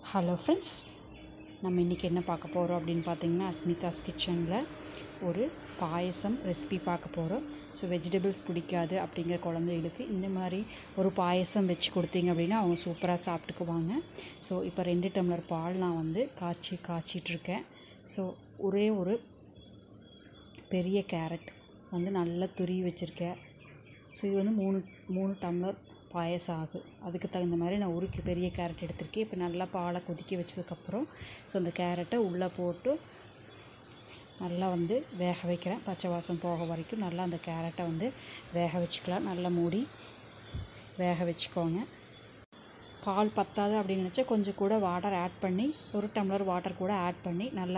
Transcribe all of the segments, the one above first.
hello friends நம்ம இன்றைக்கி என்ன பார்க்க போகிறோம் அப்படின்னு பார்த்தீங்கன்னா அஸ்மிதாஸ் கிச்சனில் ஒரு பாயசம் ரெசிபி பார்க்க போகிறோம் ஸோ வெஜிடபிள்ஸ் பிடிக்காது அப்படிங்கிற குழந்தைகளுக்கு இந்த மாதிரி ஒரு பாயசம் வச்சு கொடுத்தீங்க அப்படின்னா அவங்க சூப்பராக சாப்பிட்டுக்குவாங்க ஸோ இப்போ ரெண்டு டம்ளர் பால் நான் வந்து காய்ச்சி காய்ச்சிட்ருக்கேன் ஸோ ஒரே ஒரு பெரிய கேரட் வந்து நல்லா துருவி வச்சுருக்கேன் ஸோ இது வந்து மூணு மூணு டம்ளர் பாயசம் ஆகும் அதுக்கு தகுந்த மாதிரி நான் ஒரு பெரிய கேரட் எடுத்திருக்கேன் இப்போ நல்லா பாலை கொதிக்க வச்சதுக்கப்புறம் ஸோ அந்த கேரட்டை உள்ளே போட்டு நல்லா வந்து வேக வைக்கிறேன் பச்சை வாசம் போக வரைக்கும் நல்லா அந்த கேரட்டை வந்து வேக வச்சுக்கலாம் நல்லா மூடி வேக வச்சுக்கோங்க பால் பத்தாது அப்படின்னு நினச்சா கொஞ்சம் கூட வாட்டர் ஆட் பண்ணி ஒரு டம்ளர் வாட்டர் கூட ஆட் பண்ணி நல்லா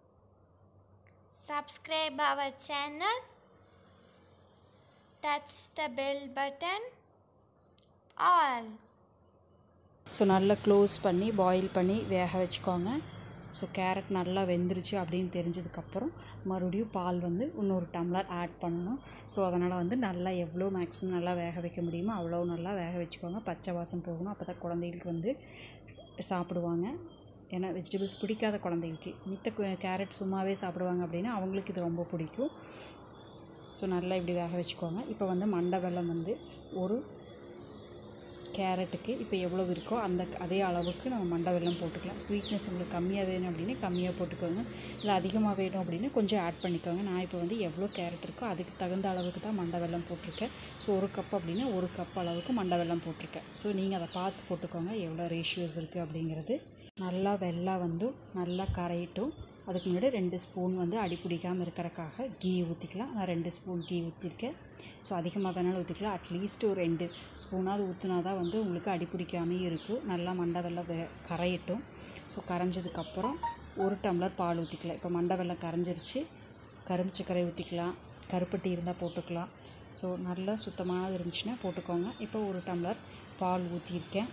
subscribe our channel touch the bell button all so நல்லா க்ளோஸ் பண்ணி பாயில் பண்ணி வேக வச்சுக்கோங்க ஸோ கேரட் நல்லா வெந்துருச்சு அப்படின்னு தெரிஞ்சதுக்கப்புறம் மறுபடியும் பால் வந்து இன்னொரு டம்ளர் ஆட் பண்ணணும் ஸோ அதனால் வந்து நல்லா எவ்வளோ மேக்ஸிமம் நல்லா வேக வைக்க முடியுமோ அவ்வளோ நல்லா வேக வச்சுக்கோங்க பச்சை வாசம் போகணும் அப்போ தான் குழந்தைகளுக்கு வந்து சாப்பிடுவாங்க ஏன்னா வெஜிடபிள்ஸ் பிடிக்காத குழந்தைகளுக்கு மித்த கேரட் சும்மாவே சாப்பிடுவாங்க அப்படின்னா அவங்களுக்கு இது ரொம்ப பிடிக்கும் ஸோ நல்லா இப்படி வேக வச்சுக்கோங்க இப்போ வந்து மண்டை வெல்லம் வந்து ஒரு கேரட்டுக்கு இப்போ எவ்வளோ இருக்கோ அந்த அதே அளவுக்கு நம்ம மண்டை வெல்லம் போட்டுக்கலாம் ஸ்வீட்னஸ் உங்களுக்கு கம்மியாக வேணும் அப்படின்னா கம்மியாக போட்டுக்கோங்க இல்லை அதிகமாக வேணும் அப்படின்னா கொஞ்சம் ஆட் பண்ணிக்கோங்க நான் இப்போ வந்து எவ்வளோ கேரட் இருக்கோ அதுக்கு தகுந்த அளவுக்கு தான் மண்டை வெல்லம் போட்டிருக்கேன் ஸோ ஒரு கப் அப்படின்னா ஒரு கப் அளவுக்கு மண்டை வெல்லம் போட்டிருக்கேன் ஸோ நீங்கள் அதை பார்த்து போட்டுக்கோங்க எவ்வளோ ரேஷியோஸ் இருக்குது அப்படிங்கிறது நல்லா வெள்ளம் வந்து நல்லா கரையிட்டும் அதுக்கு முன்னாடி ரெண்டு ஸ்பூன் வந்து அடி பிடிக்காமல் இருக்கிறக்காக கீ ஊற்றிக்கலாம் நான் ரெண்டு ஸ்பூன் கீ ஊற்றிருக்கேன் ஸோ அதிகமாக வேணாலும் ஊற்றிக்கலாம் அட்லீஸ்ட் ஒரு ரெண்டு ஸ்பூனாவது ஊற்றினா தான் வந்து உங்களுக்கு அடி பிடிக்காமே இருக்கும் நல்லா மண்டை வெள்ளம் வே கரையட்டும் ஸோ கரைஞ்சதுக்கப்புறம் ஒரு டம்ளர் பால் ஊற்றிக்கலாம் இப்போ மண்டை வெள்ளம் கரைஞ்சிருச்சு கரும்பு சர்க்கரை ஊற்றிக்கலாம் கருப்பட்டி இருந்தால் போட்டுக்கலாம் ஸோ நல்லா சுத்தமானது இருந்துச்சுன்னா போட்டுக்கோங்க இப்போ ஒரு டம்ளர் பால் ஊற்றிருக்கேன்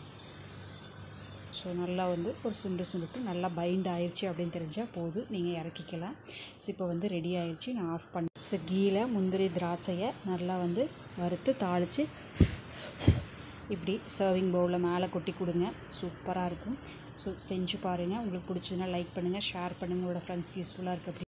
ஸோ நல்லா வந்து ஒரு சுண்டு சுண்டுட்டு நல்லா பைண்ட் ஆயிடுச்சு அப்படின்னு தெரிஞ்சால் போதும் நீங்கள் இறக்கிக்கலாம் ஸோ இப்போ வந்து ரெடி ஆயிடுச்சு நான் ஆஃப் பண்ணி ஸோ கீழே முந்திரி திராட்சையை நல்லா வந்து வறுத்து தாளித்து இப்படி சர்விங் பவுலில் மேலே கொட்டி கொடுங்க சூப்பராக இருக்கும் ஸோ செஞ்சு பாருங்கள் உங்களுக்கு பிடிச்சதுன்னா லைக் பண்ணுங்கள் ஷேர் பண்ணுங்கள் உங்களோட ஃப்ரெண்ட்ஸ்க்கு யூஸ்ஃபுல்லாக இருக்குது அப்படி